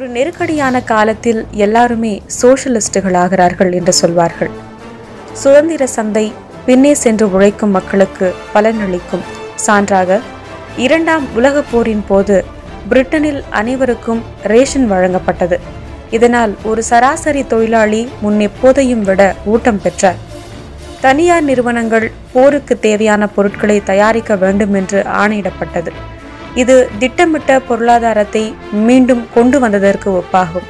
ஒரு நெருக்கடியான காலத்தில் எல்லாருமே சோஷலிஸ்டுகள் ஆகிறார்கள் என்று சொல்வார்கள் சுதந்திர சந்தை பின்னே சென்று உழைக்கும் மக்களுக்கு பலனளிக்கும் சான்றாக இரண்டாம் உலகப் போரின் போது பிரிட்டனில் அனைவருக்கும் ரேஷன் வழங்கப்பட்டது இதனால் ஒரு சராசரி தொழிலாளி முன்னெப்போதையும் விட ஊட்டம் பெற்றார் தனியார் நிறுவனங்கள் போருக்கு தேவையான பொருட்களை தயாரிக்க வேண்டும் என்று ஆணையிடப்பட்டது இது திட்டமிட்ட பொருளாதாரத்தை மீண்டும் கொண்டு வந்ததற்கு ஒப்பாகும்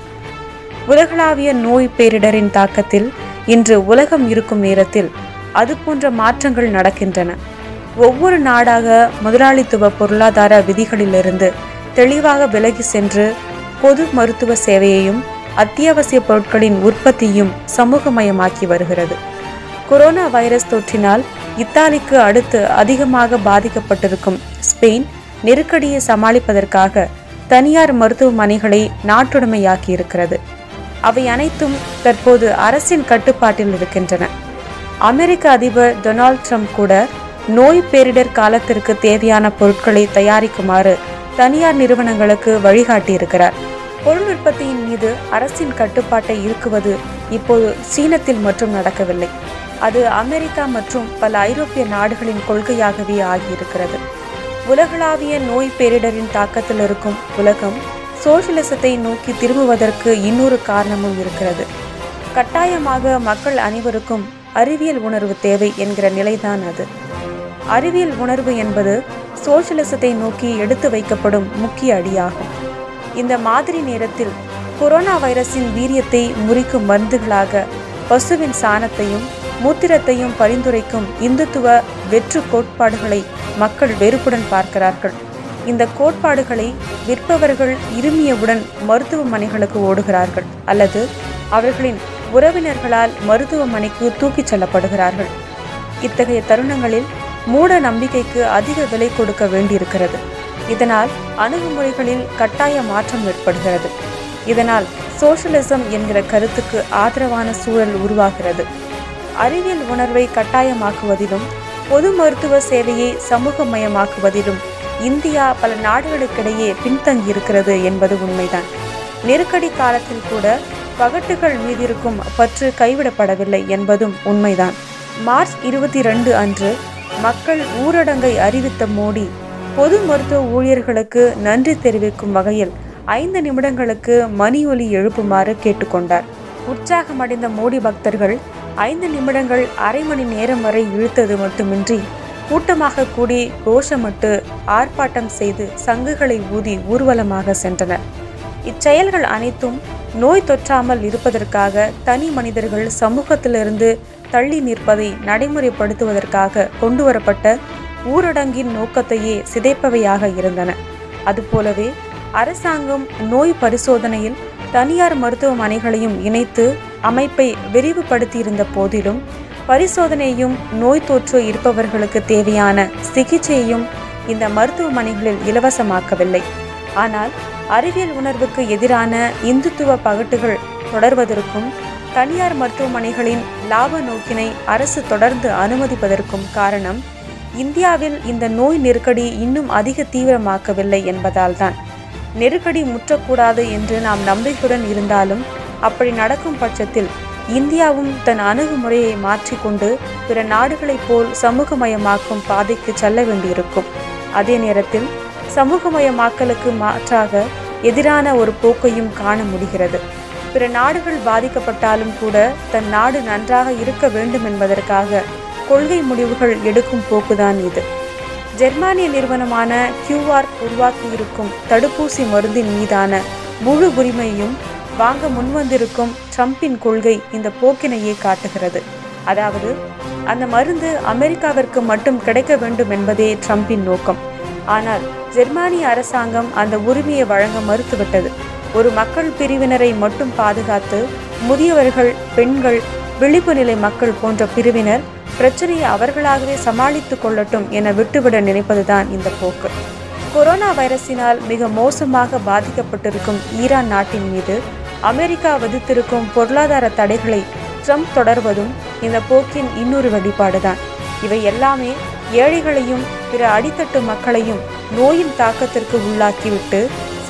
உலகளாவிய நோய் பேரிடரின் தாக்கத்தில் இன்று உலகம் இருக்கும் நேரத்தில் அது போன்ற மாற்றங்கள் நடக்கின்றன ஒவ்வொரு நாடாக முதலாளித்துவ பொருளாதார விதிகளிலிருந்து தெளிவாக விலகி சென்று பொது மருத்துவ சேவையையும் அத்தியாவசிய பொருட்களின் உற்பத்தியும் சமூகமயமாக்கி வருகிறது கொரோனா வைரஸ் தொற்றினால் இத்தாலிக்கு அடுத்து அதிகமாக பாதிக்கப்பட்டிருக்கும் ஸ்பெயின் நெருக்கடியை சமாளிப்பதற்காக தனியார் மருத்துவமனைகளை நாட்டுடைமையாக்கி இருக்கிறது அவை அனைத்தும் தற்போது அரசின் கட்டுப்பாட்டில் இருக்கின்றன அமெரிக்க அதிபர் டொனால்ட் ட்ரம்ப் கூட நோய் பேரிடர் காலத்திற்கு தேவையான பொருட்களை தயாரிக்குமாறு தனியார் நிறுவனங்களுக்கு வழிகாட்டியிருக்கிறார் பொருள் உற்பத்தியின் மீது அரசின் கட்டுப்பாட்டை இருக்குவது இப்போது சீனத்தில் மட்டும் நடக்கவில்லை அது அமெரிக்கா மற்றும் பல ஐரோப்பிய நாடுகளின் கொள்கையாகவே ஆகியிருக்கிறது உலகளாவிய நோய் பேரிடரின் தாக்கத்தில் இருக்கும் உலகம் சோசியலிசத்தை நோக்கி திரும்புவதற்கு இன்னொரு காரணமும் இருக்கிறது கட்டாயமாக மக்கள் அனைவருக்கும் அறிவியல் உணர்வு தேவை என்கிற நிலைதான் அது அறிவியல் உணர்வு என்பது சோசியலிசத்தை நோக்கி எடுத்து வைக்கப்படும் முக்கிய அடியாகும் இந்த மாதிரி நேரத்தில் கொரோனா வைரஸின் வீரியத்தை முறிக்கும் மருந்துகளாக பசுவின் சாணத்தையும் மூத்திரத்தையும் பரிந்துரைக்கும் இந்துத்துவ வெற்று கோட்பாடுகளை மக்கள் வெறுப்புடன் பார்க்கிறார்கள் இந்த கோட்பாடுகளை விற்பவர்கள் இருமியவுடன் மருத்துவமனைகளுக்கு ஓடுகிறார்கள் அல்லது அவர்களின் உறவினர்களால் மருத்துவமனைக்கு தூக்கிச் செல்லப்படுகிறார்கள் இத்தகைய தருணங்களில் மூட நம்பிக்கைக்கு அதிக விலை கொடுக்க வேண்டியிருக்கிறது இதனால் அணுகுமுறைகளில் கட்டாய மாற்றம் ஏற்படுகிறது இதனால் சோஷலிசம் என்கிற கருத்துக்கு ஆதரவான சூழல் உருவாகிறது அறிவியல் உணர்வை கட்டாயமாக்குவதிலும் பொது மருத்துவ சேவையை சமூகமயமாக்குவதிலும் இந்தியா பல நாடுகளுக்கிடையே பின்தங்கியிருக்கிறது என்பது உண்மைதான் நெருக்கடி காலத்தில் கூட பகட்டுகள் மீதிருக்கும் பற்று கைவிடப்படவில்லை என்பதும் உண்மைதான் மார்ச் இருபத்தி ரெண்டு அன்று மக்கள் ஊரடங்கை அறிவித்த மோடி பொது மருத்துவ ஊழியர்களுக்கு நன்றி தெரிவிக்கும் வகையில் ஐந்து நிமிடங்களுக்கு மணி ஒலி எழுப்புமாறு கேட்டுக்கொண்டார் உற்சாகமடைந்த மோடி பக்தர்கள் ஐந்து நிமிடங்கள் அரை மணி நேரம் வரை இழுத்தது மட்டுமின்றி கூட்டமாக கூடி கோஷமிட்டு ஆர்ப்பாட்டம் செய்து சங்குகளை ஊதி ஊர்வலமாக சென்றனர் இச்செயல்கள் அனைத்தும் நோய் தொற்றாமல் இருப்பதற்காக தனி மனிதர்கள் சமூகத்திலிருந்து தள்ளி நிற்பதை நடைமுறைப்படுத்துவதற்காக கொண்டுவரப்பட்ட ஊரடங்கின் நோக்கத்தையே சிதைப்பவையாக இருந்தன அதுபோலவே அரசாங்கம் நோய் பரிசோதனையில் தனியார் மருத்துவமனைகளையும் இணைத்து அமைப்பை விரிவுபடுத்தியிருந்த போதிலும் பரிசோதனையும் நோய் தொற்று இருப்பவர்களுக்கு தேவையான சிகிச்சையையும் இந்த மருத்துவமனைகளில் இலவசமாக்கவில்லை ஆனால் அறிவியல் உணர்வுக்கு எதிரான இந்துத்துவ பகட்டுகள் தொடர்வதற்கும் தனியார் மருத்துவமனைகளின் லாப நோக்கினை அரசு தொடர்ந்து அனுமதிப்பதற்கும் காரணம் இந்தியாவில் இந்த நோய் நெருக்கடி இன்னும் அதிக தீவிரமாக்கவில்லை என்பதால்தான் நெருக்கடி முற்றக்கூடாது என்று நாம் நம்பிக்கையுடன் இருந்தாலும் அப்படி நடக்கும் பட்சத்தில் இந்தியாவும் தன் அணுகுமுறையை மாற்றிக்கொண்டு பிற நாடுகளைப் போல் சமூகமயமாக்கும் பாதைக்கு செல்ல வேண்டியிருக்கும் அதே நேரத்தில் சமூகமயமாக்கலுக்கு மாற்றாக எதிரான ஒரு போக்கையும் காண முடிகிறது பிற நாடுகள் பாதிக்கப்பட்டாலும் கூட தன் நாடு நன்றாக இருக்க வேண்டும் என்பதற்காக கொள்கை முடிவுகள் எடுக்கும் போக்குதான் இது ஜெர்மானிய நிறுவனமான கியூஆர் உருவாக்கியிருக்கும் தடுப்பூசி மருந்தின் மீதான முழு உரிமையும் வாங்க முன்வந்திருக்கும் ட்ரம்பின் கொள்கை இந்த போக்கினையே காட்டுகிறது அதாவது அந்த மருந்து அமெரிக்காவிற்கு மட்டும் கிடைக்க வேண்டும் என்பதே ட்ரம்பின் நோக்கம் ஆனால் ஜெர்மானிய அரசாங்கம் அந்த உரிமையை வழங்க மறுத்துவிட்டது ஒரு மக்கள் பிரிவினரை மட்டும் பாதுகாத்து முதியவர்கள் பெண்கள் விழிப்பு நிலை மக்கள் போன்ற பிரிவினர் பிரச்சனையை அவர்களாகவே சமாளித்துக் கொள்ளட்டும் என விட்டுவிட நினைப்பதுதான் இந்த போக்கு கொரோனா வைரஸினால் மிக மோசமாக பாதிக்கப்பட்டிருக்கும் ஈரான் நாட்டின் மீது அமெரிக்கா விதித்திருக்கும் பொருளாதார தடைகளை ட்ரம்ப் தொடர்வதும் இந்த போக்கின் இன்னொரு வெளிப்பாடுதான் இவை எல்லாமே ஏழைகளையும் பிற அடித்தட்டு மக்களையும் நோயின் தாக்கத்திற்கு உள்ளாக்கிவிட்டு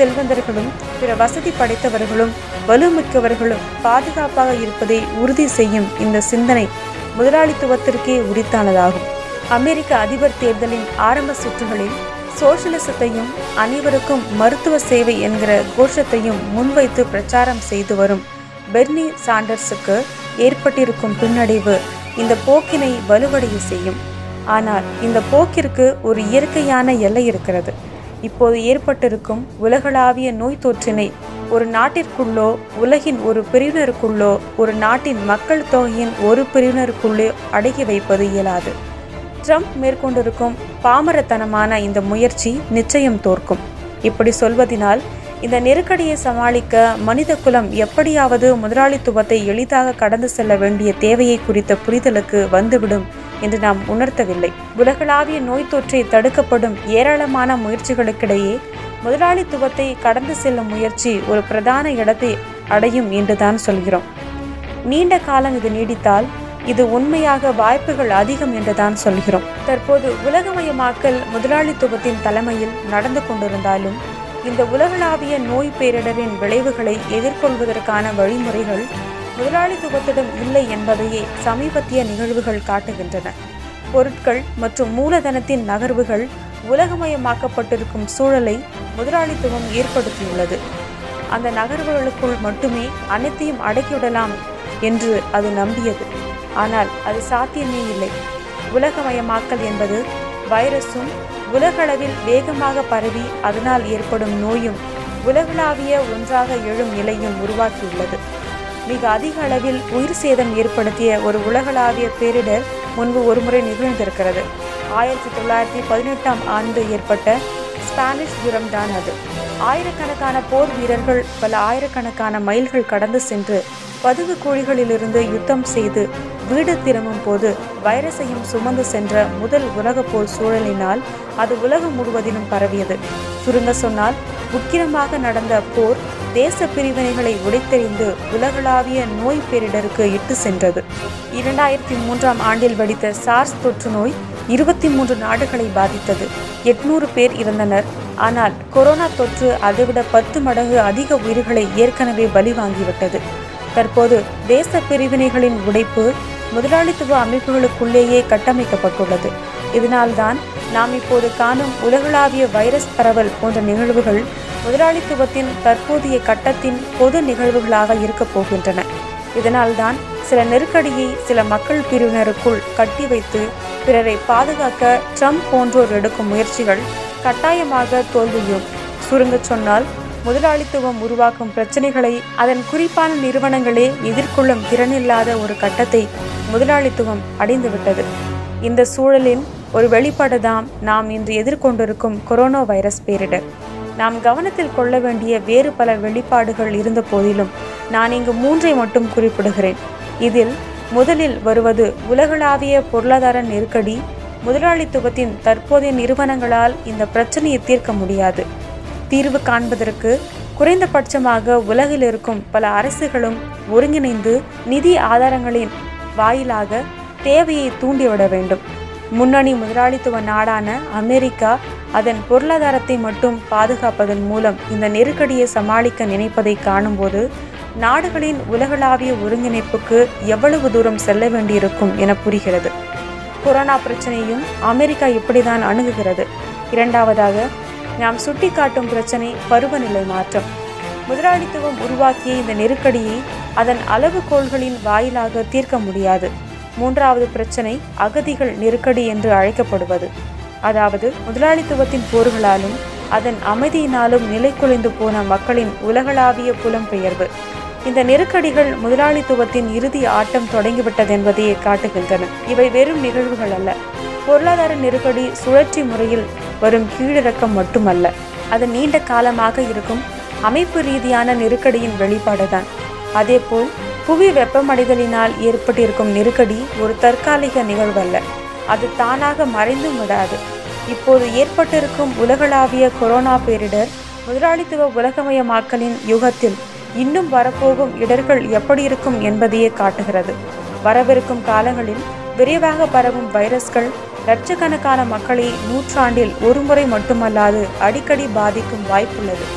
செல்வந்தர்களும் பிற வசதி படைத்தவர்களும் வலுமிக்கவர்களும் பாதுகாப்பாக இருப்பதை உறுதி செய்யும் இந்த சிந்தனை முதலாளித்துவத்திற்கே உரித்தானதாகும் அமெரிக்க அதிபர் தேர்தலின் ஆரம்ப சுற்றுகளில் சோசியலிசத்தையும் அனைவருக்கும் மருத்துவ சேவை என்கிற கோஷத்தையும் முன்வைத்து பிரச்சாரம் செய்து வரும் பெர்னி சாண்டர்ஸுக்கு ஏற்பட்டிருக்கும் பின்னடைவு இந்த போக்கினை வலுவடைய செய்யும் ஆனால் இந்த போக்கிற்கு ஒரு இயற்கையான எல்லை இருக்கிறது இப்போது ஏற்பட்டிருக்கும் உலகளாவிய நோய் தொற்றினை ஒரு நாட்டிற்குள்ளோ உலகின் ஒரு பிரிவினருக்குள்ளோ ஒரு நாட்டின் மக்கள் தொகையின் ஒரு பிரிவினருக்குள்ளே அடக்கி வைப்பது இயலாது ட்ரம்ப் மேற்கொண்டிருக்கும் பாமரத்தனமான இந்த முயற்சி நிச்சயம் தோற்கும் இப்படி சொல்வதினால் இந்த நெருக்கடியை சமாளிக்க மனித குலம் எப்படியாவது முதலாளித்துவத்தை எளிதாக கடந்து செல்ல வேண்டிய தேவையை குறித்த புரிதலுக்கு வந்துவிடும் என்று நாம் உணர்த்தவில்லை உலகளாவிய நோய் தொற்றை தடுக்கப்படும் ஏராளமான முயற்சிகளுக்கிடையே முதலாளித்துவத்தை கடந்து செல்லும் முயற்சி ஒரு பிரதான இடத்தை அடையும் என்றுதான் சொல்கிறோம் நீண்ட காலம் இது நீடித்தால் இது உண்மையாக வாய்ப்புகள் அதிகம் என்றுதான் சொல்கிறோம் தற்போது உலகமயமாக்கல் முதலாளித்துவத்தின் தலைமையில் நடந்து கொண்டிருந்தாலும் இந்த உலகளாவிய நோய் பேரிடரின் விளைவுகளை எதிர்கொள்வதற்கான வழிமுறைகள் முதலாளித்துவத்திடம் இல்லை என்பதையே சமீபத்திய நிகழ்வுகள் காட்டுகின்றன பொருட்கள் மற்றும் மூலதனத்தின் நகர்வுகள் உலகமயமாக்கப்பட்டிருக்கும் சூழலை முதலாளித்துவம் ஏற்படுத்தியுள்ளது அந்த நகர்வுகளுக்குள் மட்டுமே அனைத்தையும் அடக்கிவிடலாம் என்று அது நம்பியது ஆனால் அது சாத்தியமே இல்லை உலகமயமாக்கல் என்பது வைரஸும் உலகளவில் வேகமாக பரவி அதனால் ஏற்படும் நோயும் உலகளாவிய ஒன்றாக எழும் நிலையும் உருவாக்கியுள்ளது மிக அதிக அளவில் உயிர் சேதம் ஏற்படுத்திய ஒரு உலகளாவிய பேரிடர் முன்பு ஒருமுறை நிகழ்ந்திருக்கிறது ஆயிரத்தி தொள்ளாயிரத்தி பதினெட்டாம் ஆண்டு ஏற்பட்ட ஸ்பானிஷ் ஜுரம் தான் அது ஆயிரக்கணக்கான போர் வீரர்கள் பல ஆயிரக்கணக்கான மைல்கள் கடந்து சென்று பதுகு குழிகளிலிருந்து யுத்தம் செய்து வீடு திரும்பும் போது வைரஸையும் சுமந்து சென்ற முதல் உலகப் போர் சூழலினால் அது உலகம் முழுவதிலும் பரவியது சுருங்க சொன்னால் உக்கிரமாக நடந்த போர் தேச பிரிவினைகளை உடைத்தெறிந்து உலகளாவிய நோய் பேரிடருக்கு இட்டு சென்றது இரண்டாயிரத்தி மூன்றாம் ஆண்டில் வெடித்த சார்ஸ் தொற்று நோய் இருபத்தி மூன்று நாடுகளை பாதித்தது எட்நூறு பேர் இறந்தனர் ஆனால் கொரோனா தொற்று அதைவிட பத்து மடங்கு அதிக உயிர்களை ஏற்கனவே பலி வாங்கிவிட்டது தற்போது தேச பிரிவினைகளின் உடைப்பு முதலாளித்துவ அமைப்புகளுக்குள்ளேயே கட்டமைக்கப்பட்டுள்ளது இதனால்தான் நாம் இப்போது காணும் உலகளாவிய வைரஸ் பரவல் போன்ற நிகழ்வுகள் முதலாளித்துவத்தின் தற்போதைய கட்டத்தின் பொது நிகழ்வுகளாக இருக்கப் போகின்றன இதனால்தான் சில நெருக்கடியை சில மக்கள் பிரிவினருக்குள் கட்டி வைத்து பிறரை பாதுகாக்க ட்ரம்ப் போன்றோர் எடுக்கும் முயற்சிகள் கட்டாயமாக தோல்வியும் சுருங்கச் சொன்னால் முதலாளித்துவம் உருவாக்கும் பிரச்சனைகளை அதன் குறிப்பான நிறுவனங்களே எதிர்கொள்ளும் திறனில்லாத ஒரு கட்டத்தை முதலாளித்துவம் அடைந்துவிட்டது இந்த சூழலின் ஒரு வெளிப்பாடுதான் நாம் இன்று எதிர்கொண்டிருக்கும் கொரோனா வைரஸ் பேரிடர் நாம் கவனத்தில் கொள்ள வேண்டிய வேறு பல வெளிப்பாடுகள் இருந்த போதிலும் நான் இங்கு மூன்றை மட்டும் குறிப்பிடுகிறேன் இதில் முதலில் வருவது உலகளாவிய பொருளாதார நெருக்கடி முதலாளித்துவத்தின் தற்போதைய நிறுவனங்களால் இந்த பிரச்சனையை தீர்க்க முடியாது தீர்வு காண்பதற்கு குறைந்தபட்சமாக உலகில் இருக்கும் பல அரசுகளும் ஒருங்கிணைந்து நிதி ஆதாரங்களின் வாயிலாக தேவையை தூண்டிவிட வேண்டும் முன்னணி முதலாளித்துவ நாடான அமெரிக்கா அதன் பொருளாதாரத்தை மட்டும் பாதுகாப்பதன் மூலம் இந்த நெருக்கடியை சமாளிக்க நினைப்பதை காணும்போது நாடுகளின் உலகளாவிய ஒருங்கிணைப்புக்கு எவ்வளவு தூரம் செல்ல வேண்டியிருக்கும் என புரிகிறது கொரோனா பிரச்சனையும் அமெரிக்கா இப்படிதான் அணுகுகிறது இரண்டாவதாக நாம் சுட்டிக்காட்டும் பிரச்சனை பருவநிலை மாற்றம் முதலாளித்துவம் உருவாக்கிய இந்த நெருக்கடியை அதன் அளவுகோல்களின் வாயிலாக தீர்க்க முடியாது மூன்றாவது பிரச்சனை அகதிகள் நெருக்கடி என்று அழைக்கப்படுவது அதாவது முதலாளித்துவத்தின் போர்களாலும் அதன் அமைதியினாலும் நிலைக்குலைந்து போன மக்களின் உலகளாவிய புலம்பெயர்வு இந்த நெருக்கடிகள் முதலாளித்துவத்தின் இறுதி ஆட்டம் தொடங்கிவிட்டதென்பதையே காட்டுகின்றன இவை வெறும் நிகழ்வுகள் அல்ல பொருளாதார நெருக்கடி சுழற்சி முறையில் வரும் கீழிறக்கம் மட்டுமல்ல அது நீண்ட காலமாக இருக்கும் அமைப்பு ரீதியான நெருக்கடியின் வெளிப்பாடுதான் அதேபோல் புவி வெப்பமடைதலினால் ஏற்பட்டிருக்கும் நெருக்கடி ஒரு தற்காலிக நிகழ்வல்ல அது தானாக மறைந்தும் விடாது இப்போது ஏற்பட்டிருக்கும் உலகளாவிய கொரோனா பேரிடர் முதலாளித்துவ உலகமயமாக்கலின் யுகத்தில் இன்னும் வரப்போகும் இடர்கள் எப்படி இருக்கும் என்பதையே காட்டுகிறது வரவிருக்கும் காலங்களில் விரைவாக பரவும் வைரஸ்கள் லட்சக்கணக்கான மக்களை நூற்றாண்டில் ஒருமுறை மட்டுமல்லாது அடிக்கடி பாதிக்கும் வாய்ப்புள்ளது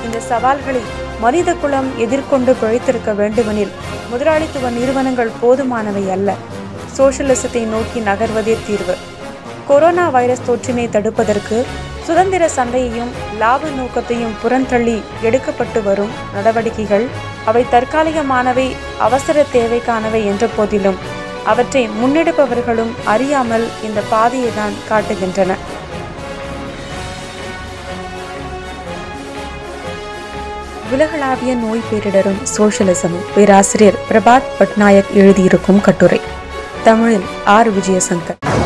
இந்த சவால்களை மனித குலம் எதிர்கொண்டு பிழைத்திருக்க வேண்டுமெனில் முதலாளித்துவ நிறுவனங்கள் போதுமானவை அல்ல சோஷலிசத்தை நோக்கி நகர்வதே தீர்வு கொரோனா வைரஸ் தொற்றினை தடுப்பதற்கு சுதந்திர சந்தையையும் லாப நோக்கத்தையும் புறந்தள்ளி எடுக்கப்பட்டு வரும் நடவடிக்கைகள் அவை தற்காலிகமானவை அவசர தேவைக்கானவை என்ற போதிலும் அவற்றை முன்னெடுப்பவர்களும் அறியாமல் இந்த பாதையை தான் காட்டுகின்றன உலகளாவிய நோய் பேரிடரும் சோஷலிசமும் பேராசிரியர் பிரபாத் பட்நாயக் எழுதியிருக்கும் கட்டுரை தமிழில் ஆர் விஜயசங்கர்